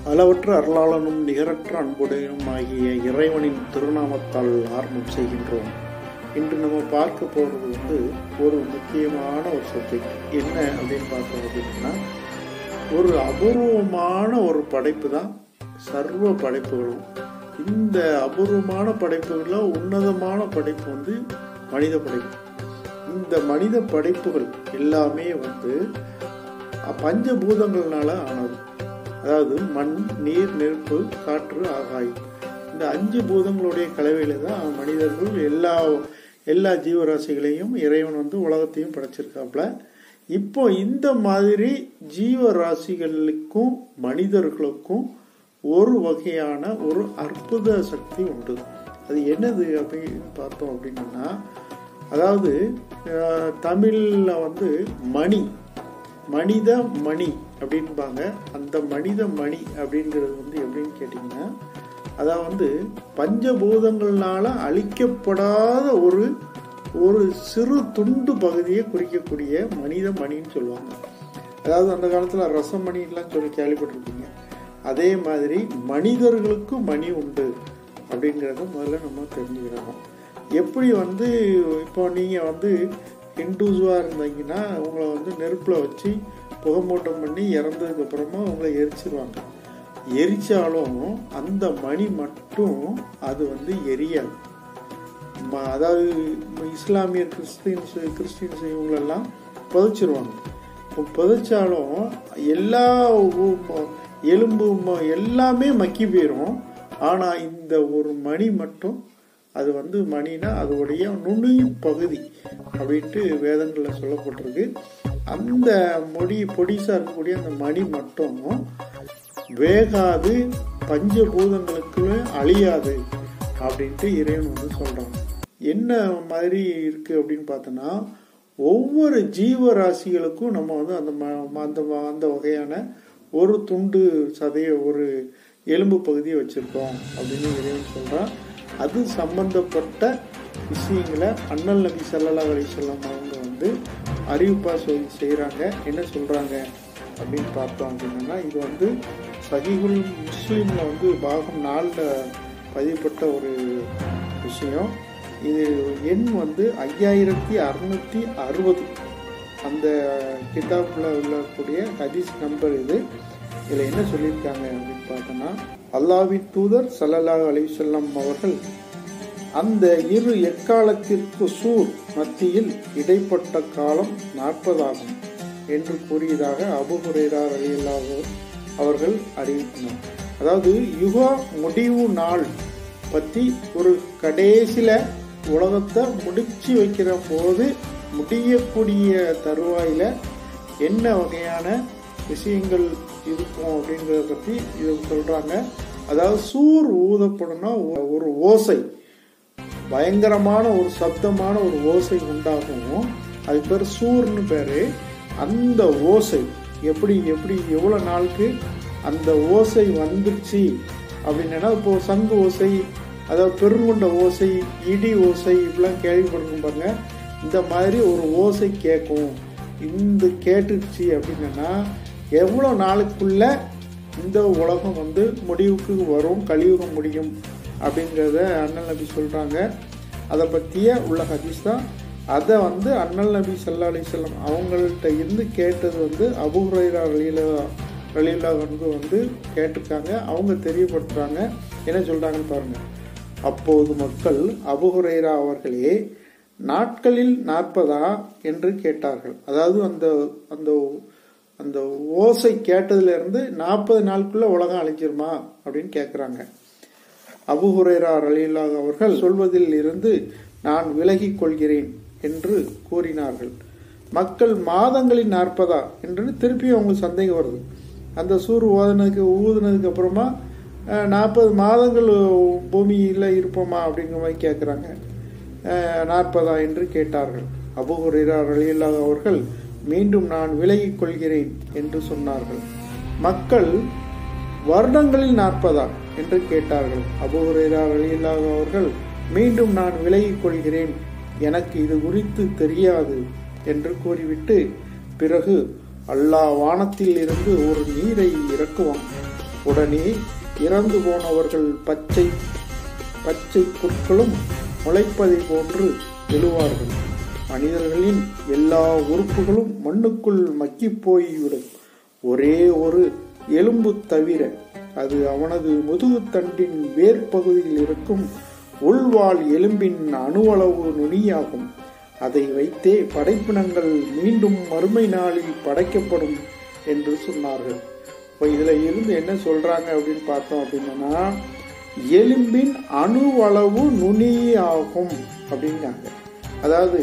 அளவற்ற அருளாளனும் நிகரற்ற அன்புடையனும் ஆகிய இறைவனின் திருநாமத்தால் ஆரம்பம் செய்கின்றோம் இன்று நம்ம பார்க்க போகிறது வந்து ஒரு முக்கியமான ஒரு சப்ஜெக்ட் என்ன அப்படின்னு பார்த்தோம் அப்படின்னா ஒரு அபூர்வமான ஒரு படைப்பு தான் சர்வ படைப்புகளும் இந்த அபூர்வமான படைப்புகளில் உன்னதமான படைப்பு வந்து மனித படைப்பு இந்த மனித படைப்புகள் எல்லாமே வந்து பஞ்சபூதங்கள்னால ஆனது அதாவது மண் நீர் நெருப்பு காற்று ஆகாயம் இந்த அஞ்சு பூதங்களுடைய கலவையில தான் மனிதர்கள் எல்லா எல்லா ஜீவராசிகளையும் இறைவன் வந்து உலகத்தையும் படைச்சிருக்காப்புல இப்போ இந்த மாதிரி ஜீவராசிகளுக்கும் மனிதர்களுக்கும் ஒரு வகையான ஒரு அற்புத சக்தி உண்டு அது என்னது அப்படின்னு பார்த்தோம் அப்படின்னா அதாவது தமிழில் வந்து மணி மனித மணி அப்படின்பாங்க அந்த மனித மணி அப்படிங்கிறது வந்து எப்படின்னு கேட்டிங்கன்னா அதான் வந்து பஞ்சபூதங்கள்னால அழிக்கப்படாத ஒரு ஒரு சிறு துண்டு பகுதியை குறிக்கக்கூடிய மனித மணின்னு சொல்லுவாங்க அதாவது அந்த காலத்தில் ரசமணிலாம் சொல்லி கேள்விப்பட்டிருப்பீங்க அதே மாதிரி மனிதர்களுக்கும் மணி உண்டு அப்படிங்கிறத முதல்ல நம்ம தெரிஞ்சுக்கிறோம் எப்படி வந்து இப்போ நீங்கள் வந்து ஹிந்துஸாக இருந்தீங்கன்னா உங்களை வந்து நெருப்பில் வச்சு புகமூட்டம் பண்ணி இறந்ததுக்கு அப்புறமா உங்களை எரிச்சிருவாங்க எரிச்சாலும் அந்த மணி மட்டும் அது வந்து எரியாது அதாவது இஸ்லாமிய கிறிஸ்டின்ஸ் கிறிஸ்டின்ஸ் இவங்களெல்லாம் புதைச்சிருவாங்க புதைச்சாலும் எல்லா எலும்பு எல்லாமே மக்கி போயிடும் ஆனால் இந்த ஒரு மணி மட்டும் அது வந்து மணினா அதோடைய நுனி பகுதி அப்படின்ட்டு வேதங்களில் சொல்லப்பட்டிருக்கு அந்த மொழி பொடிசாக இருக்கக்கூடிய அந்த மணி மட்டும் வேகாது பஞ்சபூதங்களுக்கு அழியாது அப்படின்ட்டு இறைவன் வந்து சொல்கிறாங்க என்ன மாதிரி இருக்குது அப்படின்னு பார்த்தோன்னா ஒவ்வொரு ஜீவராசிகளுக்கும் நம்ம வந்து அந்த அந்த அந்த வகையான ஒரு துண்டு சதைய ஒரு எலும்பு பகுதியை வச்சுருக்கோம் அப்படின்னு இறைவன் சொல்கிறான் அது சம்பந்தப்பட்ட விஷயங்களை அண்ணல் நபி சல்லா அலிசல்லாம் அவங்க வந்து அறிவிப்பாக சொல்லி செய்கிறாங்க என்ன சொல்கிறாங்க அப்படின்னு பார்த்தோம் அப்படின்னா இது வந்து சகிகுல் முஸ்லீமில் வந்து பாகம் நாலில் பதிவுப்பட்ட ஒரு விஷயம் இது எண் வந்து ஐயாயிரத்தி அறுநூத்தி அறுபது அந்த கிதாப்பில் உள்ளக்கூடிய ஹதீஸ் நம்பர் இது இதில் என்ன சொல்லியிருக்காங்க அப்படின்னு பார்த்தோன்னா அல்லாவின் தூதர் சல்லல்லா அலிசல்லாம் அவர்கள் அந்த இரு எக்காலத்திற்கு சூர் மத்தியில் இடைப்பட்ட காலம் நாற்பதாகும் என்று கூறியதாக அபுஹுரேரார் அலியல்லாவர் அவர்கள் அறிவித்தனர் அதாவது யுகா முடிவு நாள் பற்றி ஒரு கடைசியில் உலகத்தை முடிச்சு வைக்கிற போது முடியக்கூடிய தருவாயில் என்ன வகையான விஷயங்கள் இருக்கும் அப்படிங்கிறத பற்றி இது சொல்கிறாங்க அதாவது சூர் ஊதப்படும்னா ஒரு ஓசை பயங்கரமான ஒரு சப்தமான ஒரு ஓசை உண்டாகும் அது பேர் சூர்னு பேர் அந்த ஓசை எப்படி எப்படி எவ்வளோ நாளுக்கு அந்த ஓசை வந்துருச்சு அப்படின்னா இப்போ சங்கு ஓசை அதாவது பெருங்குண்ட ஓசை இடி ஓசை இப்படிலாம் கேள்விப்பட்டிருக்கும் பாருங்க இந்த மாதிரி ஒரு ஓசை கேட்கும் இந்த கேட்டுச்சு அப்படின்னா எவ்வளோ நாளுக்குள்ள இந்த உலகம் வந்து முடிவுக்கு வரும் கலியுகம் முடியும் அப்படிங்கிறத அண்ணல் நபி சொல்கிறாங்க அதை பற்றிய உள்ள ஹதீஸ் தான் அதை வந்து அண்ணல் நபி சல்லா அலிசல்லாம் அவங்கள்ட்ட இருந்து கேட்டது வந்து அபுஹுரைரா ரலீல ரலீலா வந்து வந்து கேட்டிருக்காங்க அவங்க தெரியப்படுத்துகிறாங்க என்ன சொல்கிறாங்கன்னு பாருங்கள் அப்போது மக்கள் அபுஹுரைரா அவர்களே நாட்களில் நாற்பதா என்று கேட்டார்கள் அதாவது அந்த அந்த அந்த ஓசை கேட்டதுலேருந்து நாற்பது நாளுக்குள்ள உலகம் அழிஞ்சிருமா அப்படின்னு கேட்குறாங்க அபுஹுரேரா அலில்லா அவர்கள் சொல்வதில் இருந்து நான் விலகி கொள்கிறேன் என்று கூறினார்கள் மக்கள் மாதங்களின் நாற்பதா என்று திருப்பி அவங்களுக்கு சந்தேகம் வருது அந்த சூர் ஓதனதுக்கு ஊதுனதுக்கு அப்புறமா நாற்பது மாதங்கள் பூமியில் இருப்போமா அப்படிங்கிற மாதிரி கேட்குறாங்க நாற்பதா என்று கேட்டார்கள் அபுஹுரேரா அலில்லா அவர்கள் மீண்டும் நான் விலகிக் கொள்கிறேன் என்று சொன்னார்கள் மக்கள் வருடங்களில் நாற்பதா என்று கேட்டார்கள் அபுஹுரேரா அலில்லாஹ் அவர்கள் மீண்டும் நான் விலகிக் கொள்கிறேன் எனக்கு இது குறித்து தெரியாது என்று கூறிவிட்டு பிறகு அல்லாஹ் வானத்தில் இருந்து ஒரு நீரை இறக்குவான் உடனே இறந்து போனவர்கள் பச்சை பச்சை புற்களும் முளைப்பதை போன்று எழுவார்கள் மனிதர்களின் எல்லா உறுப்புகளும் மண்ணுக்குள் மக்கி போய்விடும் ஒரே ஒரு எலும்பு தவிர அது அவனது முதுகுத்தண்டின் வேர்ப்பகுதியில் இருக்கும் உள்வாள் எலும்பின் அணுவளவு நுனியாகும் அதை வைத்தே படைப்பினங்கள் மீண்டும் மறுமை நாளில் படைக்கப்படும் என்று சொன்னார்கள் இப்போ இதுல இருந்து என்ன சொல்றாங்க அப்படின்னு பார்த்தோம் அப்படின்னா எலும்பின் அணுவளவு நுனியாகும் அப்படிங்காங்க அதாவது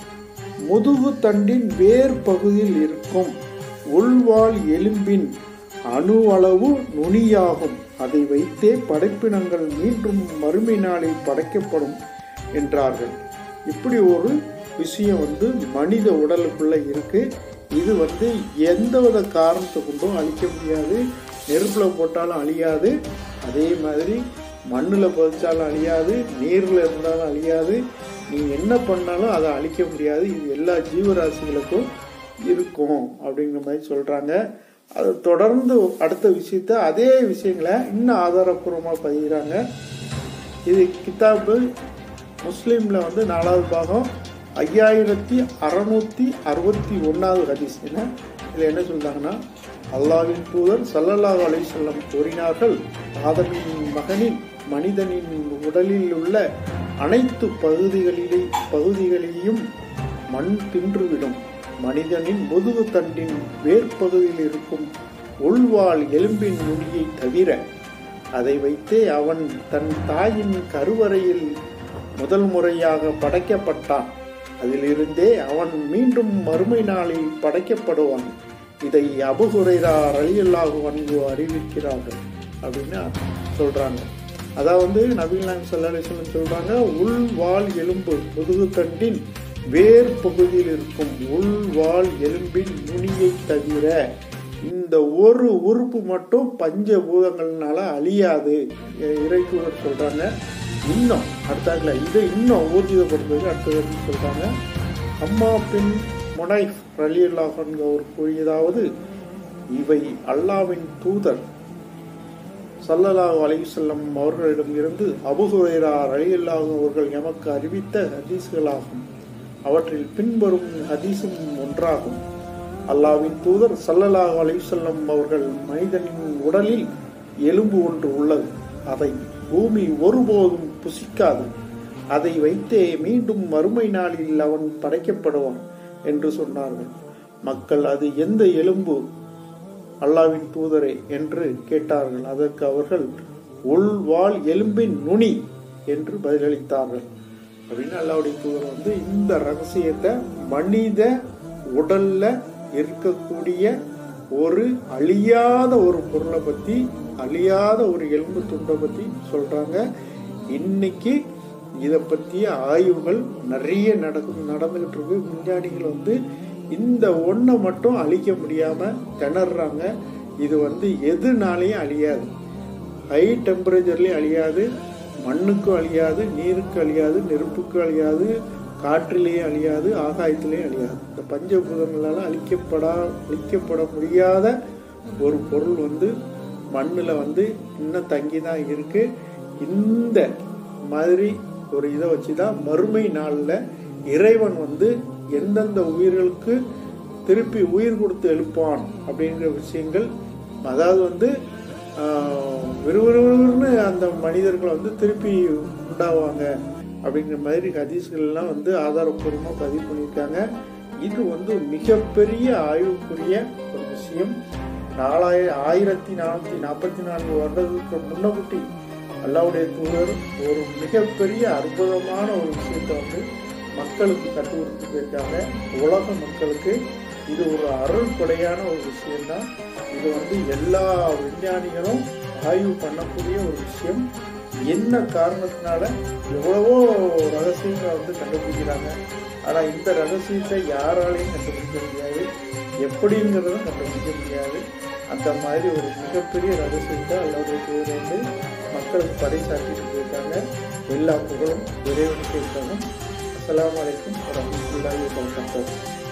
முதுகு தண்டின் வேர் பகுதியில் இருக்கும் உள்வாள் எலும்பின் அணுவளவு நுனியாகும் அதை வைத்தே படைப்பினங்கள் மீண்டும் மறுமை நாளில் படைக்கப்படும் என்றார்கள் இப்படி ஒரு விஷயம் வந்து மனித உடலுக்குள்ள இருக்கு இது வந்து எந்தவித காரணத்தை கொண்டும் அழிக்க முடியாது நெருப்புல போட்டாலும் அழியாது அதே மாதிரி மண்ணில் பதிச்சாலும் அழியாது நீரில் இருந்தாலும் அழியாது நீ என்ன பண்ணாலும் அதை அழிக்க முடியாது இது எல்லா ஜீவராசிகளுக்கும் இருக்கும் அப்படிங்கிற மாதிரி சொல்றாங்க அது தொடர்ந்து அடுத்த விஷயத்த அதே விஷயங்களை இன்னும் ஆதாரப்பூர்வமாக பதிகிறாங்க இது கிதாபு முஸ்லீம்ல வந்து நாலாவது பாகம் ஐயாயிரத்தி அறுநூத்தி அறுபத்தி ஒன்னாவது ஹதீஸ் என்ன இதில் என்ன சொல்றாங்கன்னா அல்லாவின் தூதர் சல்லல்லாஹு அலைஹி வஸல்லம் கூறினார்கள் ஆதமின் மகனின் மனிதனின் உடலில் உள்ள அனைத்து பகுதிகளிலே பகுதிகளையும் மண் தின்றுவிடும் மனிதனின் முதுகு தண்டின் வேர்ப்பகுதியில் இருக்கும் உள்வாள் எலும்பின் நுனியை தவிர அதை வைத்தே அவன் தன் தாயின் கருவறையில் முதல் முறையாக படைக்கப்பட்டான் அதிலிருந்தே அவன் மீண்டும் மறுமை நாளில் படைக்கப்படுவான் இதை அபுகுரைரா ரலியல்லாஹு அன்பு அறிவிக்கிறார்கள் அப்படின்னு சொல்றாங்க அதாவது நபீலாம் சொல்லி சொல்றாங்க உள் வால் எலும்பு முதுகுத்தண்டின் வேர் பகுதியில் இருக்கும் உள் வால் எலும்பின் நுனியை தவிர இந்த ஒரு உறுப்பு மட்டும் பஞ்சபூதங்கள்னால அழியாது இறைக்குவர் சொல்றாங்க இன்னும் அடுத்தாக்குல இதை இன்னும் ஊர்ஜிதப்படுத்துறது அடுத்தது சொல்றாங்க அம்மா பின் முனைஃப் ரலியல்லாஹ் அவர் கூறியதாவது இவை அல்லாவின் தூதர் சல்லல்லாஹு அலையுசல்லம் அவர்களிடம் இருந்து அபுஹுரேரா ரலியல்லாஹு அவர்கள் எமக்கு அறிவித்த ஹதீஸ்களாகும் அவற்றில் பின்வரும் ஹதீஸும் ஒன்றாகும் அல்லாவின் தூதர் சல்லல்லாஹு அலையுசல்லம் அவர்கள் மனிதனின் உடலில் எலும்பு ஒன்று உள்ளது அதை பூமி ஒருபோதும் புசிக்காது அதை வைத்தே மீண்டும் மறுமை நாளில் அவன் படைக்கப்படுவான் என்று சொன்னார்கள் மக்கள் அது எந்த எலும்பு அல்லாவின் தூதரே என்று கேட்டார்கள் அதற்கு அவர்கள் உள்வாள் எலும்பின் நுனி என்று பதிலளித்தார்கள் அப்படின்னு அல்லாவுடைய தூதர் வந்து இந்த ரகசியத்தை மனித உடல்ல இருக்கக்கூடிய ஒரு அழியாத ஒரு பொருளை பத்தி அழியாத ஒரு எலும்பு துண்டை பத்தி சொல்றாங்க இன்னைக்கு இதை பற்றிய ஆய்வுகள் நிறைய நடக்கும் நடந்துகிட்டு இருக்கு விஞ்ஞானிகள் வந்து இந்த ஒன்றை மட்டும் அழிக்க முடியாம திணறாங்க இது வந்து எதுனாலையும் அழியாது ஹை டெம்பரேச்சர்லயும் அழியாது மண்ணுக்கும் அழியாது நீருக்கு அழியாது நெருப்புக்கு அழியாது காற்றிலேயும் அழியாது ஆகாயத்திலேயும் அழியாது இந்த பஞ்சபூதங்களால அழிக்கப்படா அழிக்கப்பட முடியாத ஒரு பொருள் வந்து மண்ணில் வந்து இன்னும் தங்கி தான் இருக்கு இந்த மாதிரி ஒரு இதை வச்சு தான் மறுமை நாளில் இறைவன் வந்து எந்தெந்த உயிர்களுக்கு திருப்பி உயிர் கொடுத்து எழுப்பான் அப்படிங்கிற விஷயங்கள் அதாவது வந்து விறுவிறுவிறுன்னு அந்த மனிதர்களை வந்து திருப்பி உண்டாவாங்க அப்படிங்கிற மாதிரி ஹதீஸ்கள்லாம் வந்து ஆதாரப்பூர்வமாக பதிவு பண்ணியிருக்காங்க இது வந்து மிகப்பெரிய ஆய்வுக்குரிய ஒரு விஷயம் நாலாயிர ஆயிரத்தி நானூற்றி நாற்பத்தி நான்கு வருடத்துக்கு முன்னகுட்டி அல்லாவுடைய தூதர் ஒரு மிகப்பெரிய அற்புதமான ஒரு விஷயத்தை வந்து மக்களுக்கு கற்றுக் கொடுத்துருக்காங்க உலக மக்களுக்கு இது ஒரு அருள் கொடையான ஒரு விஷயம்தான் இது வந்து எல்லா விஞ்ஞானிகளும் ஆய்வு பண்ணக்கூடிய ஒரு விஷயம் என்ன காரணத்தினால எவ்வளவோ ரகசியங்களை வந்து கண்டுபிடிக்கிறாங்க ஆனா இந்த ரகசியத்தை யாராலையும் கண்டுபிடிக்க முடியாது எப்படிங்கிறதும் கண்டுபிடிக்க முடியாது அந்த மாதிரி ஒரு மிகப்பெரிய ரகசியத்தை அல்லாவுடைய பேர் வந்து மக்களுக்கு பறைசாற்றிட்டு போயிருக்காங்க எல்லா புகழும் இறைவனுக்கு இருக்காங்க அஸ்லாம் வலைக்கும் வரமத்துல்லாஹி வபரகாத்துஹு